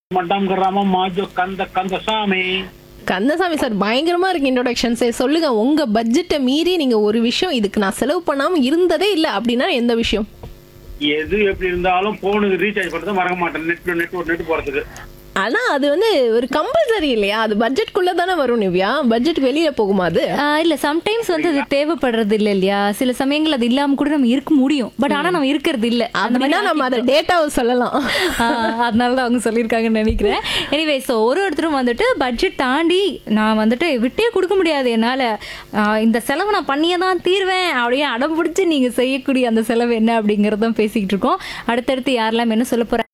மட்டம் கிராமம் மாஜோ கந்த கந்தசாமி கந்தசாமி சார் பயங்கரமா இருக்கு இன்ட்ரோடக்ஷன் சார் சொல்லுங்க உங்க பட்ஜெட்டை மீறி நீங்க ஒரு விஷயம் இதுக்கு நான் செலவு பண்ணாம இருந்ததே இல்ல அப்படின்னா எந்த விஷயம் எது எப்படி இருந்தாலும் போனுக்கு ரீசார்ஜ் பண்றது மறக்க மாட்டேன் நெட் நெட் ஒரு நெட் போறதுக்கு ஆனா அது வந்து ஒரு கம்பல்சரி இல்லையா அது பட்ஜெட்குள்ள தானே வரும் நிவ்யா பட்ஜெட் வெளியில போகுமா அது ஆஹ் இல்ல சம்டைம்ஸ் வந்து அது தேவைப்படுறது இல்ல இல்லையா சில சமயங்கள் அது இல்லாம கூட நம்ம இருக்க முடியும் பட் ஆனா நம்ம இருக்கிறது இல்ல அந்த மாதிரி அப்படின்னா நம்ம அதை டேட்டாவை சொல்லலாம் ஆஹ் அதனால தான் அவங்க சொல்லியிருக்காங்கன்னு நினைக்கிறேன் எனிவே ஸோ ஒரு ஒருத்தரும் வந்துட்டு பட்ஜெட் தாண்டி நான் வந்துட்டு விட்டே கொடுக்க முடியாது என்னால் இந்த செலவு நான் பண்ணியே தான் தீர்வேன் அப்படியே அடம் பிடிச்சி நீங்கள் செய்யக்கூடிய அந்த செலவு என்ன அப்படிங்கிறதான் பேசிக்கிட்டு இருக்கோம் அடுத்தடுத்து யாரெல்லாம் என்ன சொல்ல போகிறாங்க